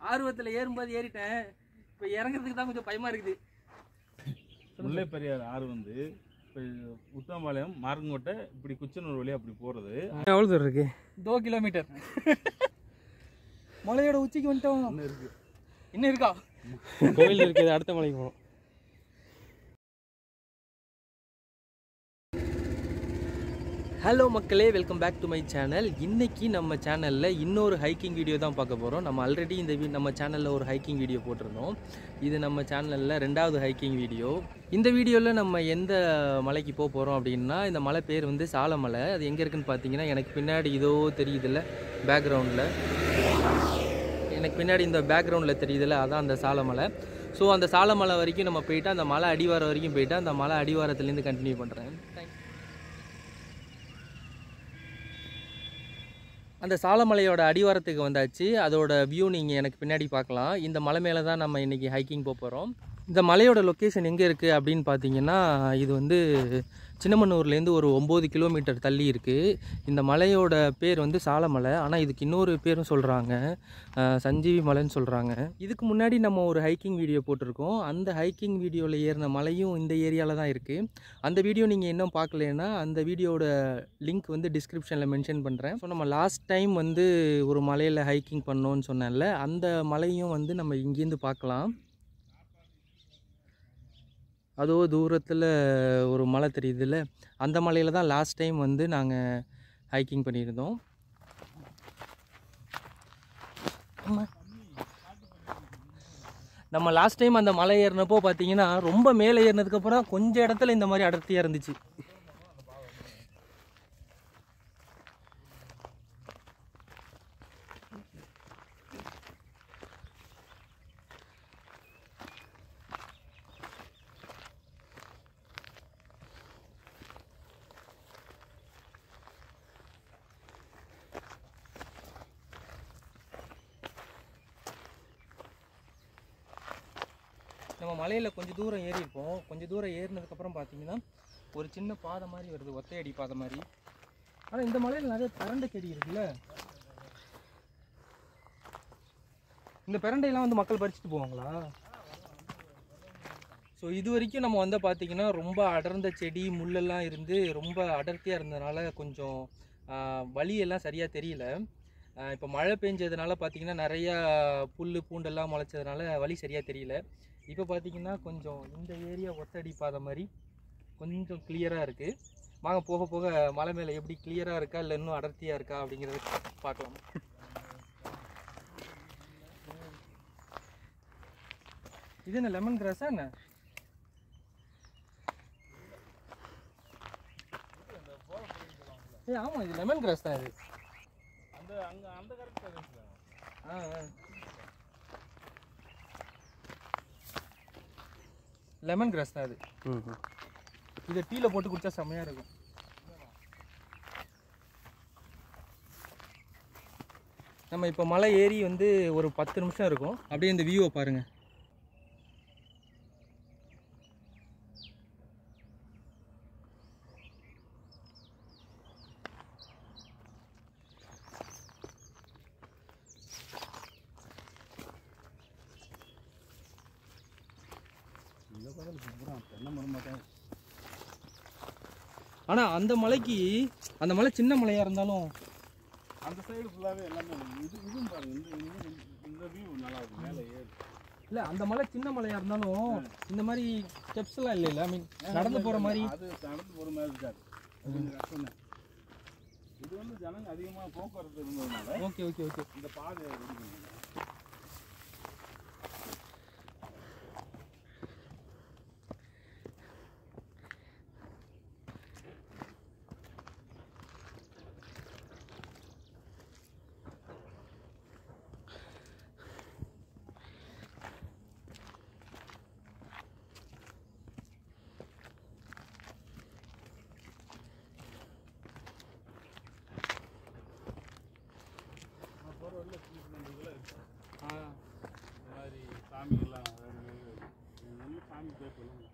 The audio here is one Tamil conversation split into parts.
ஆர்வத்துல ஏறும்போது ஏறிட்டேன் இப்போ இறங்குறதுக்கு தான் கொஞ்சம் பயமா இருக்குது முல்லை பெரியார் ஆறு வந்து இப்போ உத்தமபாளையம் மார்கங்கோட்டை இப்படி குச்சனூர் வழியா அப்படி போறது எவ்வளோ தூரம் இருக்கு தோ கிலோமீட்டர் மலையோட உச்சிக்கு வந்துட்டோம் இன்னும் இருக்கு இன்னும் இருக்கா கோயில் இருக்குது அடுத்த மலைக்கு போகணும் ஹலோ மக்களே welcome back to my channel இன்னைக்கு நம்ம சேனலில் இன்னொரு ஹைக்கிங் வீடியோ தான் பார்க்க போகிறோம் நம்ம ஆல்ரெடி இந்த வீ நம்ம சேனலில் ஒரு ஹைக்கிங் வீடியோ போட்டிருந்தோம் இது நம்ம சேனலில் ரெண்டாவது ஹைக்கிங் வீடியோ இந்த வீடியோவில் நம்ம எந்த மலைக்கு போக போகிறோம் அப்படின்னா இந்த மலை பேர் வந்து சாலமலை அது எங்கே இருக்குன்னு பார்த்தீங்கன்னா எனக்கு பின்னாடி இதோ தெரியுதுல்ல பேக்ரவுண்டில் எனக்கு பின்னாடி இந்த பேக்ரவுண்டில் தெரியுதுல்ல அதான் அந்த சாலமலை ஸோ அந்த சாலமலை வரைக்கும் நம்ம போயிட்டு அந்த மலை அடிவாரம் வரைக்கும் போயிட்டு அந்த மலை அடிவாரத்துலேருந்து கண்டினியூ பண்ணுறேன் அந்த சாலமலையோட அடிவாரத்துக்கு வந்தாச்சு அதோட வியூ நீங்கள் எனக்கு பின்னாடி பார்க்கலாம் இந்த மலை மேலே தான் நம்ம இன்றைக்கி ஹைக்கிங் போக போகிறோம் இந்த மலையோட லொக்கேஷன் எங்கே இருக்குது அப்படின்னு பார்த்தீங்கன்னா இது வந்து சின்னமனூர்லேருந்து ஒரு ஒம்பது கிலோமீட்டர் தள்ளி இருக்குது இந்த மலையோட பேர் வந்து சாலமலை ஆனால் இதுக்கு இன்னொரு பேரும் சொல்கிறாங்க சஞ்சீவி மலைன்னு சொல்கிறாங்க இதுக்கு முன்னாடி நம்ம ஒரு ஹைக்கிங் வீடியோ போட்டிருக்கோம் அந்த ஹைக்கிங் வீடியோவில் ஏறின மலையும் இந்த ஏரியாவில் தான் இருக்குது அந்த வீடியோ நீங்கள் இன்னும் பார்க்கலன்னா அந்த வீடியோட லிங்க் வந்து டிஸ்கிரிப்ஷனில் மென்ஷன் பண்ணுறேன் ஸோ நம்ம லாஸ்ட் டைம் வந்து ஒரு மலையில் ஹைக்கிங் பண்ணோன்னு சொன்னேன்ல அந்த மலையும் வந்து நம்ம இங்கேருந்து பார்க்கலாம் அதோ தூரத்தில் ஒரு மலை தெரியுதுல்ல அந்த மலையில் தான் லாஸ்ட் டைம் வந்து நாங்கள் ஹைக்கிங் பண்ணியிருந்தோம் ஆமா. நம்ம லாஸ்ட் டைம் அந்த மலை ஏறினப்போ பார்த்தீங்கன்னா ரொம்ப மேலே ஏறினதுக்கப்புறம் கொஞ்சம் இடத்துல இந்த மாதிரி அடர்த்தியாக இருந்துச்சு நம்ம மலையில் கொஞ்சம் தூரம் ஏறி இருப்போம் கொஞ்சம் தூரம் ஏறினதுக்கப்புறம் பார்த்தீங்கன்னா ஒரு சின்ன பாதை மாதிரி வருது ஒத்தையடி பாதை மாதிரி ஆனால் இந்த மலையில் நிறைய பிரண்டை செடி இருக்குல்ல இந்த பிரண்டையெல்லாம் வந்து மக்கள் பறிச்சுட்டு போவாங்களா ஸோ இது வரைக்கும் நம்ம வந்து பார்த்தீங்கன்னா ரொம்ப அடர்ந்த செடி முள்ளெல்லாம் இருந்து ரொம்ப அடர்த்தியாக இருந்ததுனால கொஞ்சம் ஆஹ், வழியெல்லாம் சரியாக தெரியல இப்போ மழை பெஞ்சதுனால பார்த்தீங்கன்னா நிறையா புல் பூண்டெல்லாம் முளைச்சதுனால வழி சரியாக தெரியல இப்போ பார்த்தீங்கன்னா கொஞ்சம் இந்த ஏரியா ஒத்தடி பாதை மாதிரி கொஞ்சம் கிளியராக இருக்குது வாங்க போக போக மலை மேலே எப்படி கிளியராக இருக்கா இல்லை இன்னும் அடர்த்தியாக இருக்கா அப்படிங்கிறத பார்க்கலாம் இது என்ன லெமன் கிராஸா என்ன ஏ ஆமாம் இது லெமன் கிராஸ் தான் இது அந்த அங்க அந்த கரெக்ட் ஆ லெமன் கிராஸ் தான் அது ம் இதை டீல போட்டு குடிச்சா செம்மையா இருக்கும் நம்ம இப்போ மலை ஏறி வந்து ஒரு பத்து நிமிஷம் இருக்கும் அப்படியே இந்த வியூவை பாருங்க தென்னை மரம் மட்டும் ஆனா அந்த மலைக்கு அந்த மலை சின்ன மலையா இருந்தாலும் அந்த சைடு ஃபுல்லாவே எல்லாமே இது இதுவும் பாருங்க இந்த இந்த- இந்த வியூ நல்லா இருக்கு மேலே ஏறி இல்ல அந்த மலை சின்ன மலையா இருந்தாலும் இந்த மாதிரி ஸ்டெப்ஸ் எல்லாம் இல்லை ஐ மீன் நடந்து போற மாதிரி அது நடந்து போற மாதிரி இருக்காது அது கொஞ்சம் கஷ்டம் தான் இது வந்து ஜனங்க அதிகமாக போக்குவரத்து இருந்ததுனால ஓகே ஓகே ஓகே இந்த பாதை ரெடி பண்ணிருக்காங்க. நான் போற வழியில சின்ன சின்ன இதெல்லாம் இருக்கு. இந்த மாதிரி சாமிகள்லாம் வேறு வேறு இது நல்ல சாமி பேர் சொல்லுங்க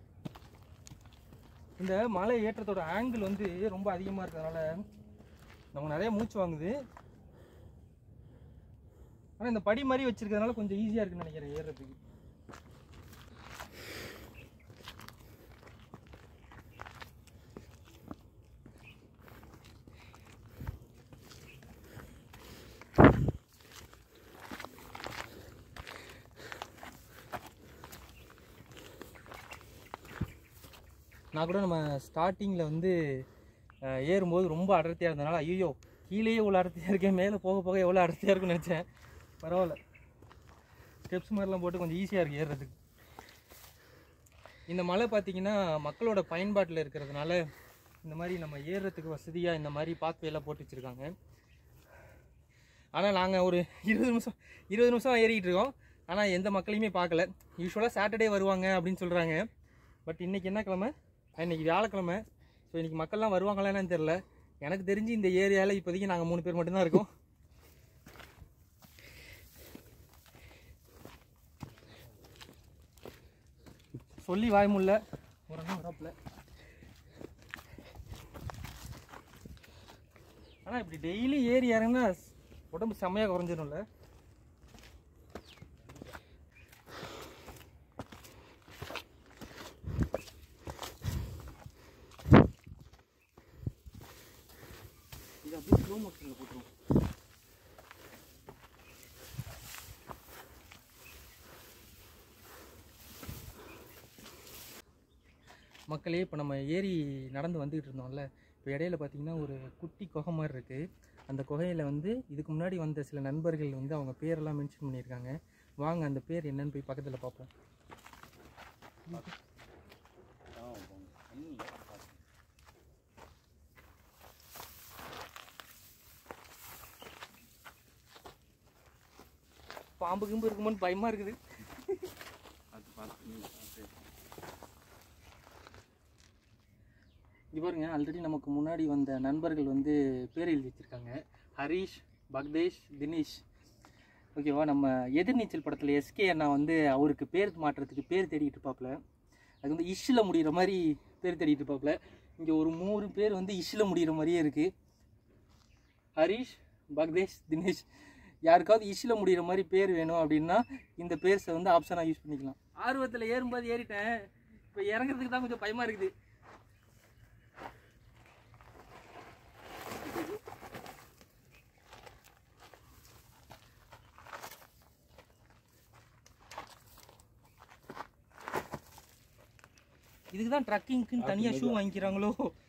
இந்த மலை ஏற்றத்தோட ஆங்கிள் வந்து ரொம்ப அதிகமாக இருக்கிறதுனால நமக்கு நிறைய மூச்சு வாங்குது ஆனால் இந்த படி மாதிரி வச்சிருக்கிறதுனால கொஞ்சம் ஈஸியாக இருக்குன்னு நினைக்கிறேன் ஏறுறதுக்கு நான் கூட நம்ம ஸ்டார்டிங்கில் வந்து அஹ், ஏறும்போது ரொம்ப அடர்த்தியாக இருந்தனால ஐயோ கீழேயே இவ்வளோ அடர்த்தியாக இருக்கேன் மேலே போக போக எவ்வளோ அடர்த்தியாக இருக்குன்னு நினச்சேன் பரவாயில்ல ஸ்டெப்ஸ் மாதிரிலாம் போட்டு கொஞ்சம் ஈஸியாக இருக்குது ஏறுறதுக்கு இந்த மலை பார்த்தீங்கன்னா மக்களோட பயன்பாட்டில் இருக்கிறதுனால இந்த மாதிரி நம்ம ஏறுறதுக்கு வசதியாக இந்த மாதிரி பாத்வேலாம் போட்டு வச்சுருக்காங்க ஆனால் நாங்கள் ஒரு இருபது நிமிஷம் இருபது நிமிஷம் ஏறிக்கிட்டு இருக்கோம் ஆனால் எந்த மக்களையுமே பார்க்கல யூஸ்வலாக சாட்டர்டே வருவாங்க அப்படின்னு சொல்கிறாங்க பட் இன்றைக்கி என்ன கிழமை இன்னைக்கு வியாழக்கிழமை ஸோ இன்றைக்கி மக்கள்லாம் வருவாங்களா என்னன்னு தெரில எனக்கு தெரிஞ்சு இந்த ஏரியாவில் இப்போதைக்கு நாங்கள் மூணு பேர் மட்டும்தான் இருக்கோம் சொல்லி வாய் முடியல ஒரு அண்ணா வராப்புல ஆனால் இப்படி டெய்லி ஏறி இறங்குனா உடம்பு செம்மையாக குறைஞ்சிடும்ல இது அப்படியே ஸ்லோ மோஷனில் போட்டுருவோம் மக்களே இப்போ நம்ம ஏறி நடந்து வந்துக்கிட்டு இருந்தோம்ல இப்போ இடையில பார்த்தீங்கன்னா ஒரு குட்டி குகை மாதிரி இருக்குது அந்த குகையில் வந்து இதுக்கு முன்னாடி வந்த சில நண்பர்கள் வந்து அவங்க பேரெல்லாம் மென்ஷன் பண்ணியிருக்காங்க வாங்க அந்த பேர் என்னன்னு போய் பக்கத்தில் பார்ப்போம் பாம்பு கிம்பு இருக்குமோன்னு பயமாக இருக்குது அது பார்த்து நீ பார்த்து இது பாருங்க ஆல்ரெடி நமக்கு முன்னாடி வந்த நண்பர்கள் வந்து பேர் எழுதி வச்சிருக்காங்க ஹரிஷ் பக்தேஷ் தினேஷ் ஓகேவா நம்ம எதிர்நீச்சல் படத்தில் எஸ்கே அண்ணா வந்து அவருக்கு பேர் மாற்றுறதுக்கு பேர் தேடிட்டு இருப்பாப்புல அது வந்து இஷ்ஷில் முடிகிற மாதிரி பேர் தேடிட்டு இருப்பாப்புல இங்கே ஒரு மூணு பேர் வந்து இஷ்ஷில் முடிகிற மாதிரியே இருக்குது ஹரிஷ் பக்தேஷ் தினேஷ் யாருக்காவது இஷ்ஷில் முடிகிற மாதிரி பேர் வேணும் அப்படின்னா இந்த பேர்ஸை வந்து ஆப்ஷனாக யூஸ் பண்ணிக்கலாம் ஆர்வத்தில் ஏறும்போது ஏறிட்டேன் இப்போ இறங்குறதுக்கு தான் கொஞ்சம் பயமாக இருக்குது இதுக்கு தான் ட்ரக்கிங்க்குன்னு தனியாக ஷூ வாங்கிக்கிறாங்களோ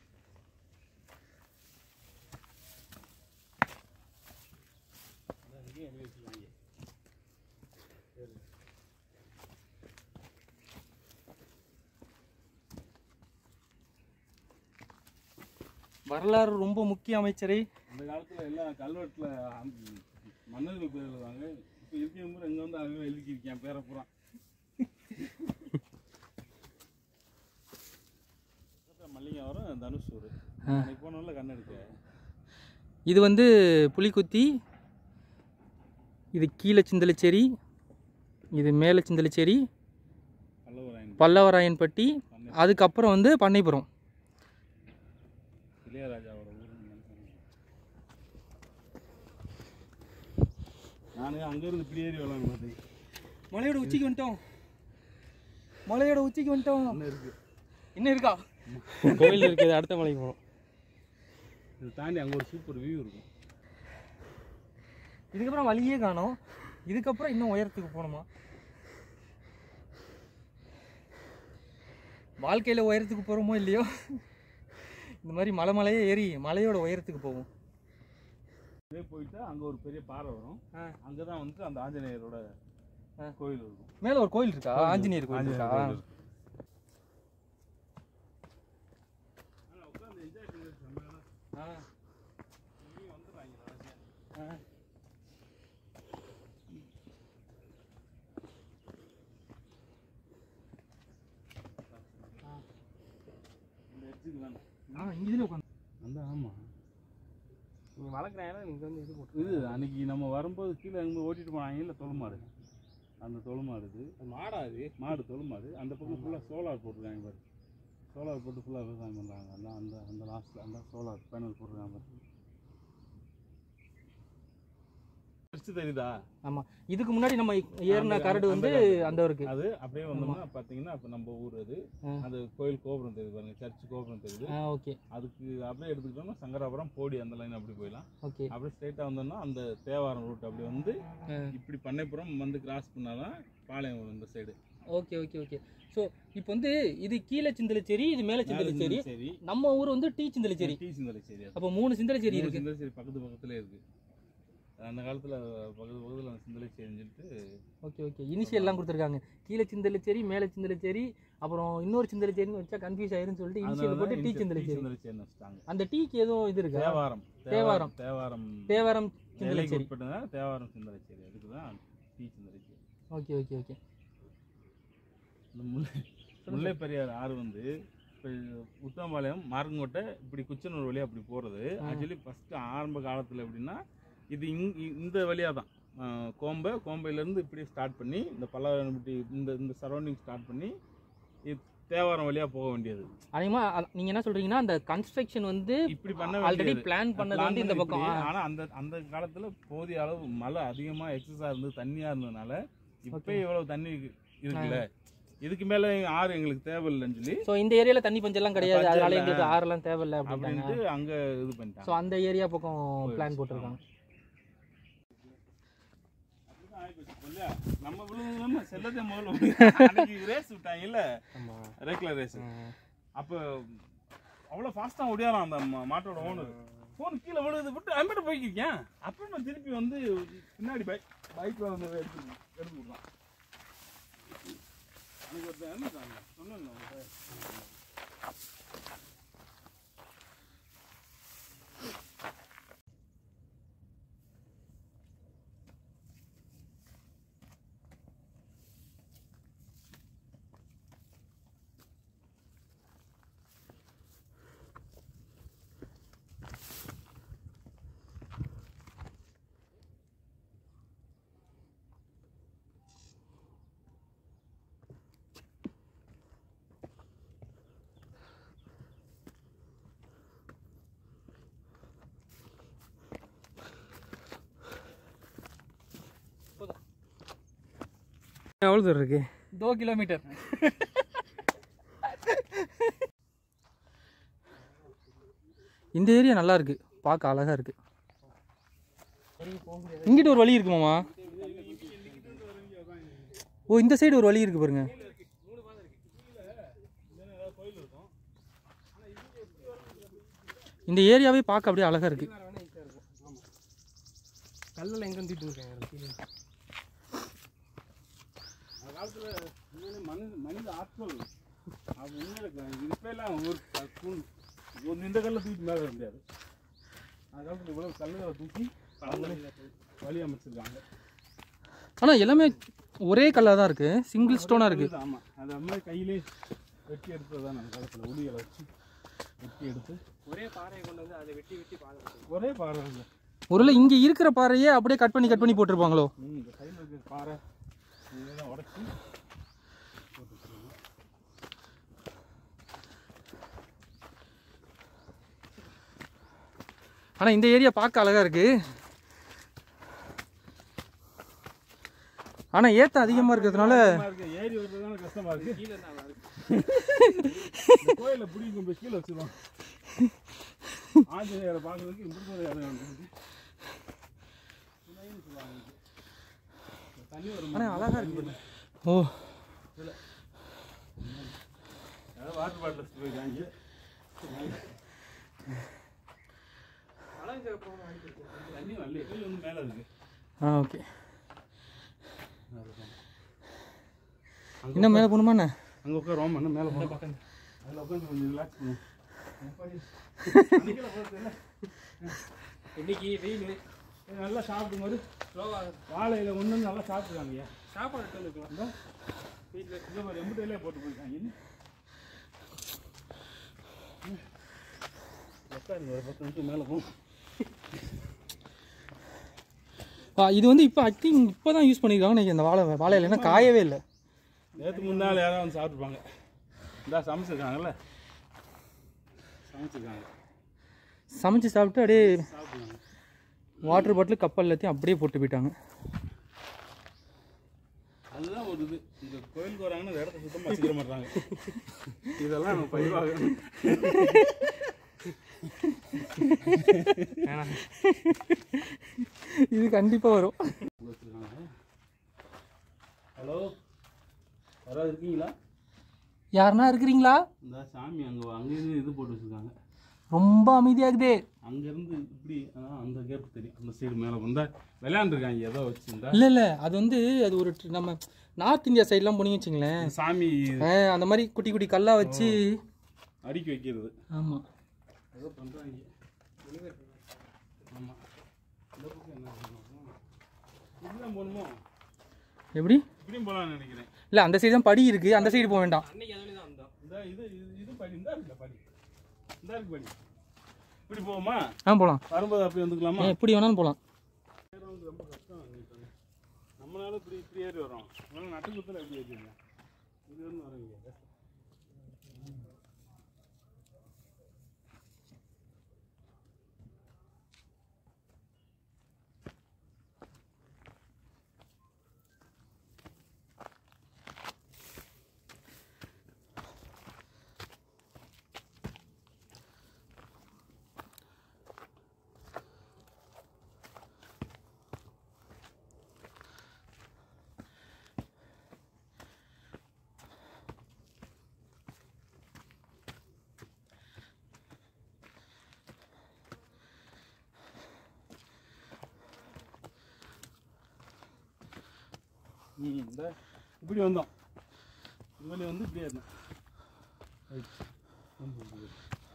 வரலாறு ரொம்ப முக்கிய அமைச்சரை அந்த காலத்துல எல்லாம் கல்வெட்டுல அந்த மன்னர்கள் பேர் எழுதுவாங்க இப்போ இருக்கிற முறை இங்க வந்து அவன் எழுதிக்கிருக்கேன் பேரை பூரா மல்லிகை வரும் தனுஷ் ஒரு அன்னைக்கு போனோம்ல கண்ணெடுக்க இது வந்து புலிக்குத்தி இது கீழே சிந்தலச்சேரி இது மேலே சிந்தலச்சேரி பல்லவராயன் பல்லவராயன்பட்டி அதுக்கப்புறம் வந்து பண்ணைப்புறம் இளையராஜாவோட ஊருன்னு நினைக்கிறேன். நானு அங்கிருந்து இப்படி ஏறி வரலான்னு பார்த்தேன் மலையோட உச்சிக்கு வந்துட்டோம் மலையோட உச்சிக்கு வந்துட்டோம் இன்னும் இருக்கு இன்னும் இருக்கா கோயில் இருக்குது அடுத்த மலைக்கு போகணும் இதை தாண்டி அங்கே ஒரு சூப்பர் வியூ இருக்கும் இதுக்கப்புறம் வழியே காணோம் இதுக்கப்புறம் இன்னும் உயரத்துக்கு போகணுமா வாழ்க்கையில் உயரத்துக்கு போகிறோமோ இல்லையோ இந்த மாதிரி மலை மலையே ஏறி மலையோட உயரத்துக்கு போவோம் இதே போயிட்டு அங்கே ஒரு பெரிய பாறை வரும் ஆ. அங்கே தான் வந்து அந்த ஆஞ்சநேயரோட ஆ. கோயில் இருக்கும் மேலே ஒரு கோயில் இருக்கா ஆஞ்சநேயர் கோயில் இருக்கா கோயில் இருக்கு. ஆனா உட்கார்ந்து enjoy பண்றது செம்மையா தான் இருக்கும். ஆ. இங்கேயும் வந்துடுறாங்க நிறைய. ஆ. இந்த edge-க்கு வேணும். ஆ இங்கே இதில் உட்காந்து அந்த ஆமா நீங்கள் வளர்க்குறேன் இங்கே வந்து இது போட்டு இது அன்னைக்கு நம்ம வரும்போது கீழே எங்கே ஓட்டிட்டு போனாங்க இல்லை தொழுமாடு அந்த தொழுமாடு இது மாடா அது மாடு தொழுமாடு அந்த பக்கம் ஃபுல்லாக சோலார் போட்டிருக்காங்க பாரு சோலார் போட்டு ஃபுல்லாக விவசாயம் பண்ணுறாங்க அந்த அந்த அந்த லாஸ்ட்டில் அந்த சோலார் பேனல் போட்டிருக்காங்க பாரு பெருசு தெரியுதா ஆமா இதுக்கு முன்னாடி நம்ம ஏறின அந்த- கரடு வந்து அந்த கரடு. அந்த இருக்கு அது அப்படியே வந்தோம்னா பாத்தீங்கன்னா அப்ப நம்ம ஊர் அது ஆ. அது கோயில் கோபுரம் தெரியுது பாருங்க சர்ச் கோபுரம் தெரியுது ஆ ஓகே அதுக்கு அப்படியே எடுத்துக்கிட்டோம்னா சங்கராபுரம் போடி அந்த லைன் அப்படி போயிடலாம் ஓகே அப்படியே ஸ்ட்ரைட்டா வந்தோம்னா அந்த தேவாரம் ரூட் அப்படி வந்து ஆ. இப்படி பண்ணைப்புறம் வந்து கிராஸ் பண்ணாதான் பாளையம் வரும் இந்த side okay okay okay so இப்போ வந்து இது கீழே சிந்தலச்சேரி இது மேலே சிந்தலச்சேரி சரி நம்ம ஊர் வந்து டீ சிந்தலச்சேரி டீ சிந்தலை சரி அது அப்போ மூணு சிந்தலச்சேரி மூணு இருக்கு சிந்தலை சரி பக்கத்து பக்கத்துல இருக்கு அந்த காலத்துல பக்கத்து பக்கத்துல அந்த சிந்தலை சரின்னு சொல்லிட்டு ஓகே ஓகே இனிஷியல்லாம் கொடுத்துருக்காங்க கீழே சிந்தலச்சேரி மேலே சிந்தலச்சேரி அப்புறம் இன்னொரு சிந்தலச்சேரின்னு வச்சா கன்ஃபியூஸ் ஆயிருன்னு சொல்லிட்டு இனிஷியல் போட்டு டீ சிந்தலச்சேரி சிந்தலை சரின்னு வச்சுட்டாங்க அந்த டீக்கு எதுவும் இது இருக்கா தேவாரம் தேவாரம். தேவாரம் தேவாரம் நிலைக்கு சிந்தலச்சேரி உட்பட்டதா தேவாரம் சிந்தலை சரி அதுக்கு தான் டீ சிந்தலை சரி ஓகே ஓகே ஓகே இந்த முல்லை முல்லை பெரியார் ஆறு வந்து இப்போ உத்தமபாளையம் மார்கங்கோட்டை இப்படி குச்சனூர் வழியா அப்படி போகிறது ஆக்சுவலி ஃபஸ்ட்டு ஆரம்ப காலத்தில் எப்படின்னா இது இங் இ- இந்த வழியாக தான் அஹ் கோம்பை கோம்பையிலேருந்து இப்படி ஸ்டார்ட் பண்ணி இந்த பல்லாவரம்பட்டி இந்த இந்த சரௌண்டிங் ஸ்டார்ட் பண்ணி இது தேவாரம் வழியாக போக வேண்டியது அதிகமாக நீங்கள் என்ன சொல்கிறீங்கன்னா அந்த கன்ஸ்ட்ரக்ஷன் வந்து இப்படி பண்ண ஆல்ரெடி வேண்டியது பிளான் பண்ணது வந்து இந்த பக்கம் ஆ. ஆனால் அந்த அந்த காலத்தில் போதிய அளவு மழை அதிகமாக எக்ஸஸாக இருந்து தண்ணியாக இருந்ததுனால இப்போ இவ்வளவு தண்ணி இருக்குல்ல இதுக்கு மேலே ஆறு எங்களுக்கு தேவையில்லைன்னு சொல்லி ஸோ இந்த ஏரியால தண்ணி பஞ்சம்லாம் கிடையாது பஞ்சம் அதனால இல்ல. எங்களுக்கு ஆறெல்லாம் தேவையில்லை அப்படின்ட்டாங்க அப்படின்ட்டு அங்கே இது பண்ணிட்டாங்க ஸோ அந்த ஏரியா பக்கம் பிளான் போட்டிருக்காங்க அப்படிதான் ஆயிப்போச்சு. இல்லையா? நம்ம விழுந்ததுல செல்லத்தை முதல்ல அன்னைக்கு ரேஸ் விட்டாங்கல்ல ஆமாம் ரேக்லர் ரேஸ் அப்போ அவ்வளோ ஃபாஸ்ட்டாக ஓடியாராம் அந்த மா- மாட்டோட ஓனர் ஃபோன் கீழே விழுது விட்டு அம்பிட்ட போய்க்கிருக்கேன் அப்புறம் நான் திருப்பி வந்து பின்னாடி பைக் பைக்கில் வந்து எடுத்து எடுத்து விட்றான் அன்னைக்கு ஒருத்தன் இறந்துட்டாங்க சொன்னேன்ல உன்கிட்ட. எவ்வளோ தூரம் இருக்கு தோ கிலோமீட்டர் இந்த ஏரியா நல்லா இருக்கு பார்க்க அழகா இருக்கு இங்கிட்டு ஒரு வழி இருக்குமாமா ஓ இந்த சைடு ஒரு வழி இருக்கு பாருங்க இந்த ஏரியாவே பார்க்க அப்படியே அழகா இருக்கு கல்லில் எங்கே தூக்கிட்டு இருக்காங்க கீழே அந்த காலத்தில் உண்மையிலே மனித மனித ஆட்கள் அது உண்மையில இப்போ எல்லாம் ஒரு க- தூண் ஒரு இந்த கல்லை தூக்கி மேலே வர முடியாது அந்த காலத்தில் இவ்வளோ கல்லுகளை தூக்கி அவங்களே வழி அமைச்சிருக்காங்க ஆனா எல்லாமே ஒரே கல்லாக தான் இருக்கு சிங்கிள் ஸ்டோனா இருக்கு ஆமாம் அது மாதிரி கையிலே வெட்டி எடுத்தது தான் அந்த காலத்தில் உளிகளை வச்சு வெட்டி எடுத்து ஒரே பாறையை கொண்டு வந்து அதை வெட்டி வெட்டி பாதை போட்டு ஒரே பாறை இல்லை ஒருவேளை இங்க இருக்கிற பாறையே அப்படியே கட் பண்ணி கட் பண்ணி போட்டிருப்பாங்களோ ம் இந்த சைடில் இருக்கிற பாறை இதெல்லாம் உடச்சி போட்டுருக்காங்க ஆனா இந்த ஏரியா பார்க்க அழகா இருக்கு ஆனா ஏத்தம் அதிகமா இருக்கிறதுனால கஷ்டமா இருக்கு. ஏறி வர்றதுனால கஷ்டமா இருக்கு கீழே நான் வருது இந்த கோயிலை பிடிக்கும் கொண்டு போய் கீழே வச்சிருவோம் ஆஞ்சநேயரை பார்க்கறதுக்கு இப்படி ஒரு இடம் இருக்கு. துணைன்னு சொல்லுவாங்க இதுக்கு. இந்த தண்ணி வரும் ஆனா அழகா இருக்கு பாருங்க. ஓ யாராவது வாட்டர் பாட்டில் வச்சுட்டு போயிருக்காங்க தண்ணி வரல கீழே வந்து மேலே இருக்கு ஆ ஓகே இன்னும் மேலே போகணுமா என்ன அங்கே உட்காருவோம் இன்னும் மேலே போகணும் அதில் உட்காந்து கொஞ்சம் ரிலாக்ஸ் பண்ணுவோம் அன்னைக்கெல்லாம் போகிறது இல்லை. இன்னைக்கு வெயில் இது நல்லா சாப்பிடும் போது ஸ்லோவாக வாழையில ஒன்று வந்து நல்லா சாப்பிட்டுருக்காங்க சாப்பாடு எடுத்து வந்துருக்கலாம் இந்த வீட்டில் இந்த மாதிரி எம்பிட்டையிலே போட்டு போயிருக்காங்க உட்காருங்க ஒரு பத்து நிமிஷம் மேலே போகும் ஆ, இது வந்து இப்போ ஐ திங்க் இப்போ தான் யூஸ் பண்ணியிருக்காங்க நினைக்கிறேன் இந்த வாழை வாழை இல்லைன்னா காயவே இல்லை நேற்று முன்னாள் யாராவது வந்து சாப்பிட்ருப்பாங்க இந்தா சமைச்சிருக்காங்கல்ல சமைச்சிருக்காங்க சமைச்சு சாப்பிட்டு அப்படியே சாப்பிடுவாங்க வாட்டர் பாட்டில் கப்பல் எல்லாத்தையும் அப்படியே போட்டு போயிட்டாங்க அதுதான் ஒரு இது இந்த கோயிலுக்கு வராங்கன்னா இந்த இடத்த சுத்தமாக வச்சுக்கிற மாட்டாங்க இதெல்லாம் நம்ம பயிர்வாக இது கண்டிப்பாக வரும் ஹலோ யாராவது இருக்கீங்களா யாருன்னா இருக்கிறீங்களா இந்த சாமி அங்கே அங்கேருந்து இது போட்டு வச்சுருக்காங்க ரொம்ப அமைதியாகுதே அங்கேருந்து இப்படி ஆ, அந்த கேப் தெரியும் அந்த சைடு மேலே வந்தா விளையாண்டுருக்காங்க ஏதோ வச்சுருந்தா இல்லை இல்லை அது வந்து அது ஒரு ட்ரி- நம்ம நார்த் இந்தியா சைட்லாம் போனீங்கன்னு வச்சுங்களேன் சாமி ஆ, அந்த மாதிரி குட்டி குட்டி கல்லா வச்சு அடுக்கி வைக்கிறது ஆமாம் ஏதோ பண்ணுறாங்க ஆமாம் இந்த பக்கம் என்ன பண்ணணும்? இப்படிதான் போகணுமோ எப்படி இப்படியும் போகலான்னு நினைக்கிறேன் இல்லை அந்த சைடு தான் படி இருக்குது அந்த சைடு போக வேண்டாம் அன்னைக்கு அதுல தான் வந்தோம் இந்த இது இது இது படி இந்த இருக்குல்ல படி இந்த இருக்கு படி இப்படி போவோமா ஆ போகலாம் வரும்போது அப்படி வந்துக்கலாமா ஏன் எப்படி வேணாலும் போகலாம் ஏறுறது ரொம்ப கஷ்டம் நீ நம்மளால இப்படி இப்படி ஏறி வரோம் அதனால நட்டு குத்துல எப்படி ஏறிங்க இது வந்து வர முடியாது ம் இந்த இப்படி வந்தோம் இது வழி வந்து இப்படி ஏறணும் ரைட் வந்து இப்படி.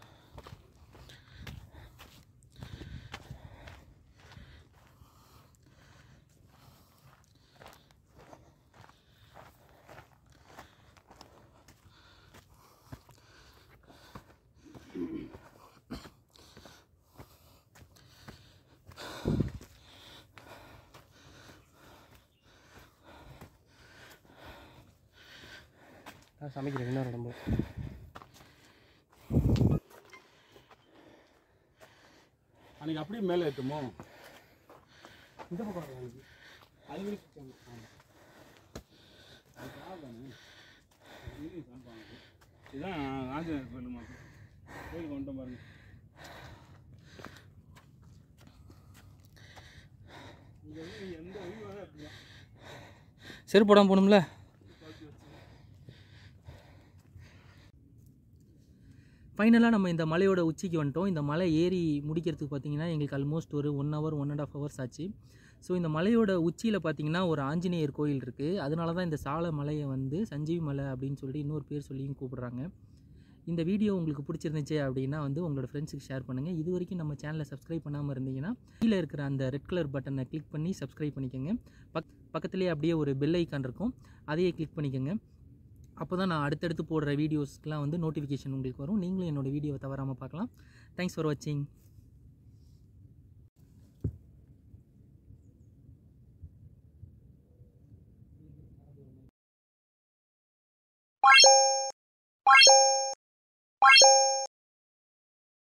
நான் சமைக்கிறேன் என்ன ரொம்ப அன்னைக்கு அப்படியே மேலே ஏற்றுமோ இந்த பக்கம் வரேன் எனக்கு அது வரைக்கும் ஆமாம் இதுதான் ஆஞ்சநேயர் கோயில் மாதிரி கோயிலுக்கு வந்துட்டோம் பாருங்க இங்க வந்து எந்த வழி வேணா இருக்கலாம் செருப்பு போடாமல் போகணும்ல ஃபைனலாக நம்ம இந்த மலையோட உச்சிக்கு வந்துட்டோம் இந்த மலை ஏறி முடிக்கிறதுக்கு பார்த்தீங்கன்னா எங்களுக்கு ஆல்மோஸ்ட் ஒரு one hour one and half hours ஆச்சு ஸோ இந்த மலையோட உச்சியில் பார்த்தீங்கன்னா ஒரு ஆஞ்சநேயர் கோயில் இருக்குது அதனால தான் இந்த சால மலையை வந்து சஞ்சீவி மலை அப்படின்னு சொல்லிட்டு இன்னொரு பேர் சொல்லியும் கூப்பிடுறாங்க இந்த வீடியோ உங்களுக்கு பிடிச்சிருந்துச்சு அப்படின்னா வந்து உங்களோட ஃப்ரெண்ட்ஸுக்கு ஷேர் பண்ணுங்கள் இது வரைக்கும் நம்ம சேனலை சப்ஸ்கிரைப் பண்ணாமல் இருந்தீங்கன்னா கீழே இருக்கிற அந்த ரெட் கலர் பட்டனை கிளிக் பண்ணி சப்ஸ்கிரைப் பண்ணிக்கோங்க பக் பக்கத்துலேயே அப்படியே ஒரு பெல் ஐக்கான் இருக்கும் அதையே கிளிக் பண்ணிக்கோங்க அப்போ தான் நான் அடுத்தடுத்து போடுற வீடியோஸ்க்கெலாம் வந்து நோட்டிஃபிகேஷன் உங்களுக்கு வரும் நீங்களும் என்னோடய வீடியோவை தவறாமல் பார்க்கலாம் தேங்க்ஸ் ஃபார் வாட்சிங்